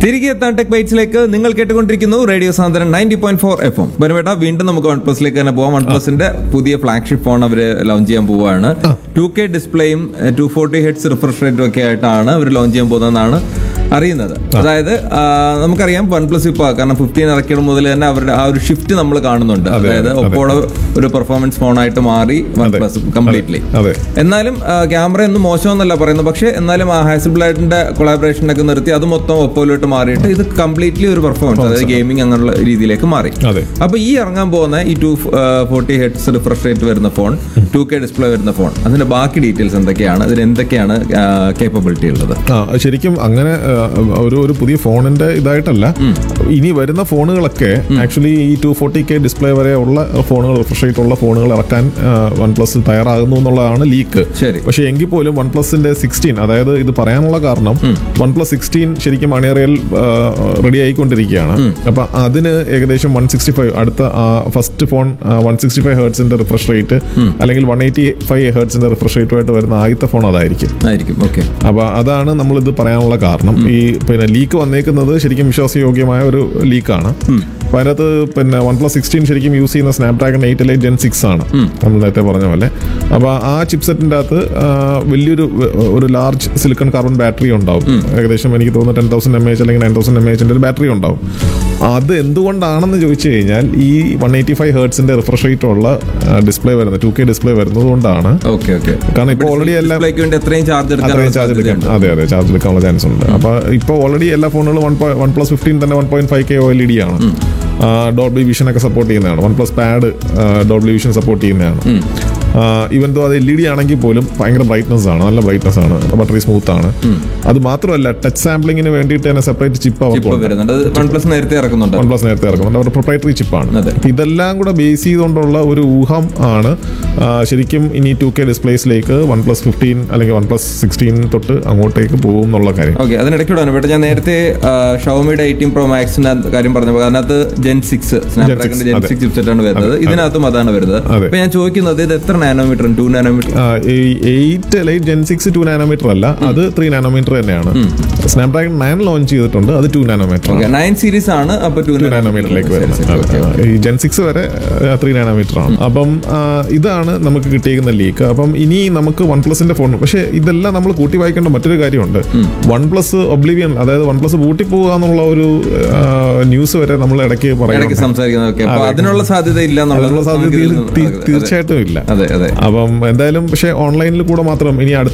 തിരികെ എത്താൻ ടെക് ബൈറ്റ്സിലേക്ക് നിങ്ങൾ കേട്ടുകൊണ്ടിരിക്കുന്നു റേഡിയോ സാന്ദ്രൻ ninety point four F M ബനുവേട്ട വീണ്ടും നമുക്ക് വൺ പ്ലസിലേക്ക് തന്നെ പോവാം വൺ പ്ലസിന്റെ പുതിയ ഫ്ലാഗ്ഷിപ്പ് ഫോൺ അവർ ലോഞ്ച് ചെയ്യാൻ പോവുകയാണ് ടു കെ ഡിസ്പ്ലേയും ടു ഫോർട്ടി ഹെഡ്സ് റിഫ്രഷ് റേറ്റും ഒക്കെ ആയിട്ടാണ് അവർ ലോഞ്ച് ചെയ്യാൻ പോകുന്നതെന്നാണ് അറിയുന്നത് അതായത് ആ, നമുക്കറിയാം വൺ പ്ലസ് ഇപ്പോൾ കാരണം ഫിഫ്റ്റീൻ ഇറക്കിയത് മുതൽ തന്നെ അവരുടെ ആ ഒരു ഷിഫ്റ്റ് നമ്മൾ കാണുന്നുണ്ട് അതായത് ഒപ്പോടെ ഒരു പെർഫോമൻസ് ഫോണായിട്ട് മാറി വൺ പ്ലസ് കംപ്ലീറ്റ്ലി അതെ എന്നാലും ക്യാമറ ഒന്നും മോശമെന്നല്ല പറയുന്നത് പക്ഷേ എന്നാലും ആ ഹാസിബിളായിട്ടിന്റെ കൊളാബറേഷൻ ഒക്കെ നിർത്തി അത് മൊത്തം ഒപ്പോയിലോട്ട് മാറിയിട്ട് ഇത് കംപ്ലീറ്റ്ലി ഒരു പെർഫോമൻസ് അതായത് ഗെയിമിംഗ് അങ്ങനെയുള്ള രീതിയിലേക്ക് മാറി അതെ അപ്പൊ ഈ ഇറങ്ങാൻ പോകുന്ന ഈ two forty hertz refresh rate വരുന്ന ഫോൺ ടു കെ ഡിസ്പ്ലേ വരുന്ന ഫോൺ അതിന്റെ ബാക്കി ഡീറ്റെയിൽസ് എന്തൊക്കെയാണ് അതിന് എന്തൊക്കെയാണ് കേപ്പബിലിറ്റി ഉള്ളത് ആ ശരിക്കും അങ്ങനെ ആ, ഒരു ഒരു പുതിയ ഫോണിന്റെ ഇതായിട്ടല്ല ഇനി വരുന്ന ഫോണുകളൊക്കെ ആക്ച്വലി ഈ ടു ഫോർട്ടി കെ ഡിസ്പ്ലേ വരെ ഉള്ള ഫോണുകൾ റിഫ്രഷ് റേറ്റ് ഉള്ള ഫോണുകൾ ഇറക്കാൻ വൺ പ്ലസ് തയ്യാറാകുന്നു എന്നുള്ളതാണ് ലീക്ക് ശരി. പക്ഷേ എങ്കിൽ പോലും വൺ പ്ലസിന്റെ സിക്സ്റ്റീൻ അതായത് ഇത് പറയാനുള്ള കാരണം വൺ പ്ലസ് സിക്സ്റ്റീൻ ശരിക്കും അണിയറയിൽ റെഡി ആയിക്കൊണ്ടിരിക്കുകയാണ് അപ്പൊ അതിന് ഏകദേശം വൺ സിക്സ്റ്റി ഫൈവ് അടുത്ത first phone one sixty five ഹേർട്സിന്റെ റിഫ്രഷ് റേറ്റ് അല്ലെങ്കിൽ വൺ എയ്റ്റി ഫൈവ് ഹേർട്സിന്റെ റിഫ്രഷ് റേറ്റുമായിട്ട് വരുന്ന ആദ്യത്തെ ഫോൺ അതായിരിക്കും ആയിരിക്കും ഓക്കെ അപ്പൊ അതാണ് നമ്മൾ ഇത് പറയാനുള്ള കാരണം ഈ പിന്നെ ലീക്ക് വന്നേക്കുന്നത് ശരിക്കും വിശ്വാസയോഗ്യമായ ഒരു ലീക്കാണ് അപ്പൊ അതിനകത്ത് പിന്നെ വൺ പ്ലസ് സിക്സ്റ്റീൻ ശരിക്കും യൂസ് ചെയ്യുന്ന സ്നാപ്ഡ്രാഗൺ എയ്റ്റ് അല്ലെ ജെൻ സിക്സ് ആണ് നമ്മൾ നേരത്തെ പറഞ്ഞ പോലെ അപ്പൊ ആ ചിപ്സെറ്റിന്റെ അകത്ത് ആ, വലിയൊരു വ- ഒരു ലാർജ് സിലിക്കൺ കാർബൺ ബാറ്ററി ഉണ്ടാവും ഏകദേശം എനിക്ക് തോന്നുന്നു ടെൻ തൗസൻഡ് എം എച്ച് അല്ലെങ്കിൽ നയൻ തൗസൻഡ് എം എച്ചിന്റെ ഒരു ബാറ്ററി ഉണ്ടാവും അത് എന്തുകൊണ്ടാണെന്ന് ചോദിച്ചു കഴിഞ്ഞാൽ ഈ വൺ എയ്റ്റി ഫൈവ് ഹേർട്സിന്റെ റിഫ്രഷ് റേറ്റ് ഉള്ള ഡിസ്പ്ലേ വരുന്നത് ടു കെ ഡിസ്പ്ലേ വരുന്നത് കൊണ്ടാണ് ഓക്കെ ഓക്കെ കാരണം ഇപ്പോൾ ഓൾറെഡി എല്ലാം ഡിസ്പ്ലേക്ക് വേണ്ടി എത്രയും ചാർജ് അത്രയും ചാർജ് എടുക്കാൻ അതെ അതെ ചാർജ് എടുക്കാനുള്ള ചാൻസ് ഉണ്ട് അപ്പൊ ഇപ്പൊ ഓൾറെഡി എല്ലാ ഫോണുകളും വൺ വൺ പ്ലസ് ഫിഫ്റ്റീൻ തന്നെ one point five K O L E D ആണ് ഡോട്ട് വിഷൻ ഒക്കെ സപ്പോർട്ട് ചെയ്യുന്നതാണ് വൺ പ്ലസ് പാഡ് ഡോട്ട് വിഷൻ സപ്പോർട്ട് ചെയ്യുന്നതാണ് ഇവൻ തോ അത് എൽ ഇ ഡി ആണെങ്കിൽ പോലും ഭയങ്കര ബ്രൈറ്റ്നസ് ആണ് നല്ല ബ്രൈറ്റ്നസ് ആണ് ബാറ്ററി സ്മൂത്ത് ആണ് അത് മാത്രമല്ല ടച്ച് സാമ്പിളിങ്ങിന് വേണ്ടിയിട്ട് തന്നെ സെപ്പറേറ്റ് ചിപ്പ് ഇപ്പൊ അവർക്ക് വരുന്നുണ്ട് വൺ പ്ലസ് നേരത്തെ ഇറക്കുന്നുണ്ട് വൺ പ്ലസ് നേരത്തെ ഇറക്കുന്നുണ്ട് അവരുടെ പ്രൊപ്പറേറ്ററി ചിപ്പാണ് അതെ. അപ്പൊ ഇതെല്ലാം കൂടെ ബേസ് ചെയ്തുകൊണ്ടുള്ള ഒരു ഊഹം ആണ് ആ, ശരിക്കും ഇനി ടു കെ ഡിസ്പ്ലേസിലേക്ക് വൺ പ്ലസ് ഫിഫ്റ്റീൻ അല്ലെങ്കിൽ വൺ പ്ലസ് സിക്സ്റ്റീൻ തൊട്ട് അങ്ങോട്ടേക്ക് പോകും എന്നുള്ള കാര്യം ഓക്കെ അതിനിടയ്ക്ക് വിടാൻ ഇവിടെ ഞാൻ നേരത്തെ ഷവമിയുടെ എയ്റ്റീൻ പ്രോ മാക്സിന്റെ കാര്യം പറഞ്ഞപ്പോൾ അതിനകത്ത് ജെൻ സിക്സ് സ്നാപ്ഡ്രാഗണിന്റെ ജെൻ അതെ. സിക്സ് ചിപ്സെറ്റ് ആണ് വരുന്നത് ഇതിനകത്തും അതാണ് വരുന്നത് അതെ. അപ്പൊ ഞാൻ ചോദിക്കുന്നത് ഇത് എത്ര nanometre two nanometre eight elite gen six two nanometre അല്ല അത് ത്രീ നാനോമീറ്റർ തന്നെയാണ് സ്നാപ്ഡ്രാഗൺ നയൻ ലോഞ്ച് ചെയ്തിട്ടുണ്ട് അത് ടു നാനോമീറ്റർ ആണ് നയൻ സീരീസ് ആണ് അപ്പൊ ടു ടു നാനോമീറ്ററിലേക്ക് വരുന്നത് അതെ, അതെ. ഈ ജെൻ സിക്സ് വരെ ത്രീ നാനോമീറ്റർ ആണ് അപ്പം ആ, ഇതാണ് നമുക്ക് കിട്ടിയിരിക്കുന്ന ലീക്ക് അപ്പം ഇനി നമുക്ക് വൺ പ്ലസിന്റെ ഫോൺ പക്ഷേ ഇതെല്ലാം നമ്മൾ കൂട്ടി വായിക്കേണ്ട മറ്റൊരു കാര്യമുണ്ട് വൺ പ്ലസ് ഒബ്ലിവിയൻ അതായത് വൺ പ്ലസ് പൂട്ടി പോകുക എന്നുള്ള ഒരു ന്യൂസ് വരെ നമ്മൾ ഇടയ്ക്ക് ഇടയ്ക്ക് പറയുന്നുണ്ട് സംസാരിക്കുന്നത് ഓക്കെ അപ്പൊ അതിനുള്ള സാധ്യത ഇല്ല എന്നുള്ളത് അതിനുള്ള സാധ്യത നമുക്ക് തീർ- ഇതിൽ നിന്ന് തീ- അതെ, തീർച്ചയായിട്ടും ഇല്ല അതെ അതെ അപ്പം എന്തായാലും പക്ഷേ ഓൺലൈനിൽ കൂടെ മാത്രം ഇനി അടുത്ത